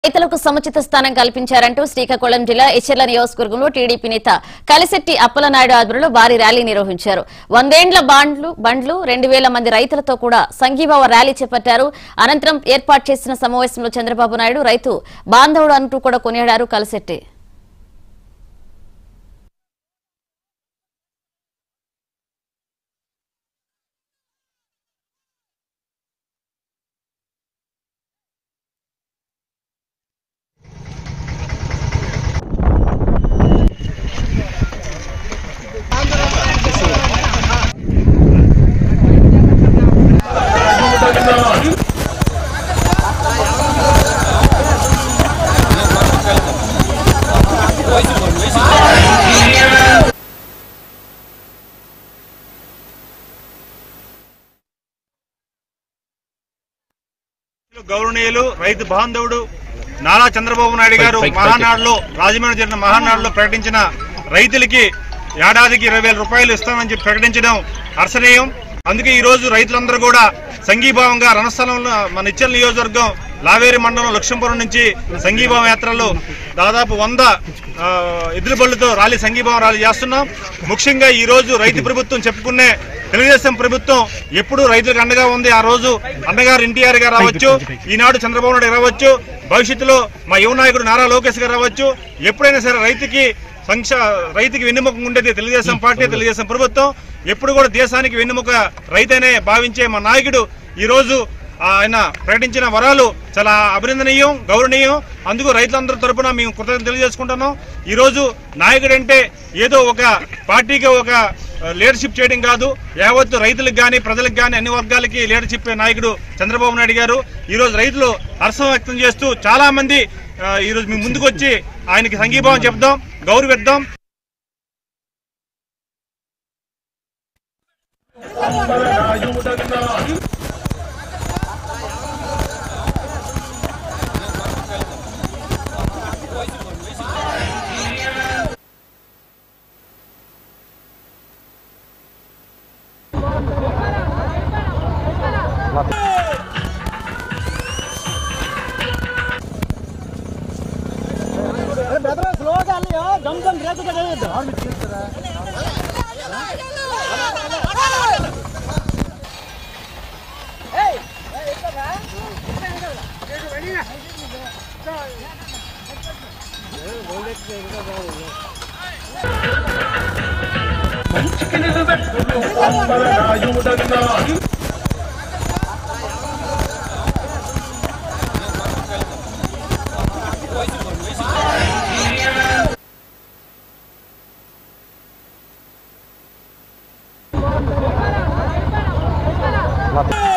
రైతులకు సముచిత స్థానం కల్పించారంటూ శ్రీకాకుళం జిల్లా ఎచ్చెర్ల నియోజకవర్గంలో టీడీపీ నేత కలిశెట్టి అప్పలనాయుడు ఆధ్వర్యంలో భారీ ర్యాలీ నిర్వహించారు వందేండ్ల బాండ్లు బండ్లు రెండు వేల మంది రైతులతో కూడా సంఘీభావ ర్యాలీ చేపట్టారు అనంతరం ఏర్పాటు చేసిన సమావేశంలో చంద్రబాబు నాయుడు రైతు బాంధవుడు అంటూ కూడా కొనియాడారు కలిశెట్టి గౌరవనీయులు రైతు బాంధవుడు నారా చంద్రబాబు నాయుడు గారు మహానాడులో రాజమండ్రి జరిగిన మహానాడులో ప్రకటించిన రైతులకి ఏడాదికి ఇరవై వేల రూపాయలు ఇస్తామని చెప్పి ప్రకటించడం హర్షణీయం అందుకే ఈ రోజు రైతులందరూ కూడా సంఘీభావంగా రణస్థలంలో మన ఇచ్చల నియోజకవర్గం లావేరి మండలం లక్ష్మీపురం నుంచి సంఘీభావ యాత్రలో దాదాపు వంద ఆ, ఎద్దుల బళ్ళతో ర్యాలీ సంఘీభావం ర్యాలీ చేస్తున్నాం ముఖ్యంగా ఈ రోజు రైతు ప్రభుత్వం చెప్పుకునే తెలుగుదేశం ప్రభుత్వం ఎప్పుడు రైతులకు అండగా ఉంది ఆ రోజు అన్నగారు ఎన్టీఆర్ గారు రావచ్చు ఈనాడు చంద్రబాబు నాయుడు రావచ్చు భవిష్యత్తులో మా యువ నాయకుడు నారా లోకేష్ గారు రావచ్చు ఎప్పుడైనా సరే రైతుకి సంక్ష రైతుకి వెన్నెముక ఉండేది తెలుగుదేశం పార్టీ తెలుగుదేశం ప్రభుత్వం ఎప్పుడు కూడా దేశానికి వెన్నెముక రైతనే భావించే మా నాయకుడు ఈ రోజు ఆయన ప్రకటించిన వరాలు చాలా అభినందనీయం గౌరవనీయం అందుకు రైతులందరి తరపున మేము కృతజ్ఞత తెలియజేసుకుంటున్నాం ఈ రోజు నాయకుడు అంటే ఏదో ఒక పార్టీకి ఒక లీడర్షిప్ చేయడం కాదు యావత్తు రైతులకు కానీ ప్రజలకు కానీ అన్ని వర్గాలకి లీడర్షిప్ నాయకుడు చంద్రబాబు నాయుడు గారు ఈ రోజు రైతులు హర్షం వ్యక్తం చేస్తూ చాలా మంది ఆ, ఈ రోజు మేము ముందుకు వచ్చి ఆయనకి సంఘీభావం చెప్దాం గౌరవిద్దాం Lapis.